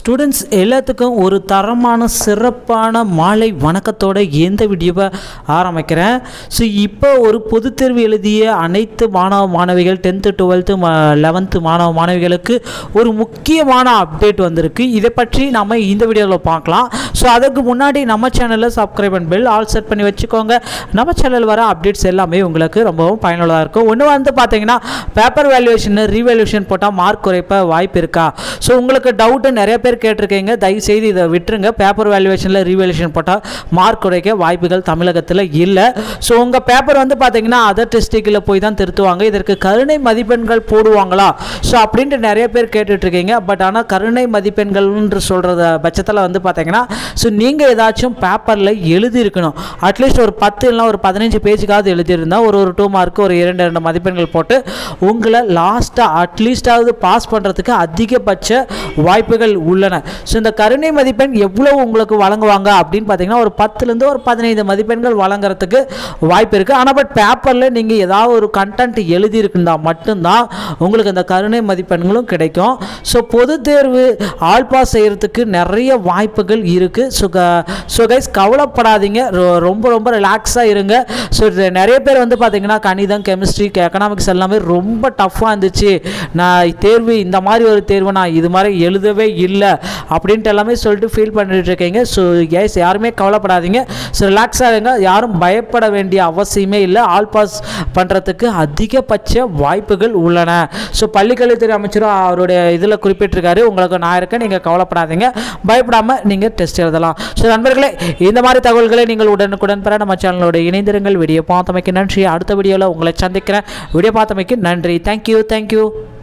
students எல்லாத்துக்கும் ஒரு தரமான சிறப்பான மாலை வணக்கத்தோட எந்த வீடியோவை ஆரம்பிக்கிறேன் ஸோ இப்போ ஒரு பொதுத் தேர்வு எழுதிய அனைத்து மாணவ மாணவிகள் டென்த்து டுவெல்த்து லெவன்த்து மாணவ மாணவிகளுக்கு ஒரு முக்கியமான அப்டேட் வந்திருக்கு இதை பற்றி நம்ம இந்த வீடியோவில் பார்க்கலாம் ஸோ அதுக்கு முன்னாடி நம்ம சேனலில் subscribe and bell all set பண்ணி வச்சுக்கோங்க நம்ம சேனல் வர அப்டேட்ஸ் எல்லாமே உங்களுக்கு ரொம்பவும் பயனுள்ளதாக இருக்கும் ஒன்று வந்து பார்த்தீங்கன்னா பேப்பர் வேல்யூவேஷன் ரீவேல்யூஷன் போட்டால் மார்க் குறைப்ப வாய்ப்பு இருக்கா ஸோ உங்களுக்கு டவுட்டு நிறைய பேர் கேட்டிருக்கீங்க தயவு செய்து இதை விட்டுருங்க பேப்பர் வேல்யூவேஷனில் ரீவேல்யூஷன் போட்டால் மார்க் குறைக்க வாய்ப்புகள் தமிழகத்தில் இல்லை ஸோ உங்கள் பேப்பர் வந்து பார்த்தீங்கன்னா அதர் டிஸ்ட்ரிக்டில் போய் தான் திருத்துவாங்க இதற்கு கருணை மதிப்பெண்கள் போடுவாங்களா ஸோ அப்படின்ட்டு நிறைய பேர் கேட்டுட்ருக்கீங்க பட் ஆனால் கருணை மதிப்பெண்கள்ன்று சொல்கிறத பட்சத்தில் வந்து பார்த்தீங்கன்னா ஸோ நீங்கள் ஏதாச்சும் பேப்பரில் எழுதியிருக்கணும் அட்லீஸ்ட் ஒரு பத்து இல்லைனா ஒரு பதினஞ்சு பேஜுக்காவது எழுதியிருந்தால் ஒரு ஒரு டூ மார்க்கு ஒரு இரண்டு இரண்டு மதிப்பெண்கள் போட்டு உங்களை லாஸ்ட்டாக அட்லீஸ்டாவது பாஸ் பண்ணுறதுக்கு அதிகபட்ச வாய்ப்புகள் உள்ளன ஸோ இந்த கருணை மதிப்பெண் எவ்வளோ உங்களுக்கு வழங்குவாங்க அப்படின்னு பார்த்தீங்கன்னா ஒரு பத்துலேருந்து ஒரு பதினைந்து மதிப்பெண்கள் வழங்குறதுக்கு வாய்ப்பு இருக்குது ஆனால் பட் பேப்பரில் நீங்கள் ஏதாவது ஒரு கண்டென்ட் எழுதியிருக்குந்தா மட்டும்தான் உங்களுக்கு இந்த கருணை மதிப்பெண்களும் கிடைக்கும் ஸோ பொது தேர்வு ஆல் பாஸ் செய்கிறதுக்கு நிறைய வாய்ப்புகள் இருக்குது ஸோ ஸோ கைஸ் கவலைப்படாதீங்க ரொ- ரொம்ப ரொம்ப ரிலாக்ஸாக இருங்க ஸோ நிறைய பேர் வந்து பார்த்தீங்கன்னா கணிதம் கெமிஸ்ட்ரி எக்கனாமிக்ஸ் எல்லாமே ரொம்ப டஃப்பாக இருந்துச்சு நான் தேர்வு இந்த மாதிரி ஒரு தேர்வு நான் இது மாதிரி எழுதவே இல்லை அப்படின்ட்டு எல்லாமே சொல்லிட்டு ஃபீல் பண்ணிட்டு இருக்கீங்க ஸோ கேஸ் யாருமே கவலைப்படாதீங்க ஸோ ரிலாக்ஸாக இருங்க யாரும் பயப்பட வேண்டிய அவசியமே இல்லை ஆல் பாஸ் பண்ணுறதுக்கு அதிகபட்ச வாய்ப்புகள் உள்ளன ஸோ பள்ளிக்கல்வித்துறை அமைச்சரும் அவருடைய இதில் குறிப்பிட்டிருக்காரு உங்களுக்கு நான் இருக்கேன் நீங்கள் கவலைப்படாதீங்க பயப்படாமல் நீங்கள் டெஸ்ட் எழுதலாம் ஸோ நண்பர்களே இந்த மாதிரி தகவல்களை நீங்கள் உடனுக்குடன் பெற நம்ம சேனலோட இணைந்திருங்கள் வீடியோ பார்த்தமைக்கு நன்றி அடுத்த வீடியோவில் உங்களை சந்திக்கிறேன் வீடியோ பார்த்தமைக்கு நன்றி தேங்க்யூ தேங்க்யூ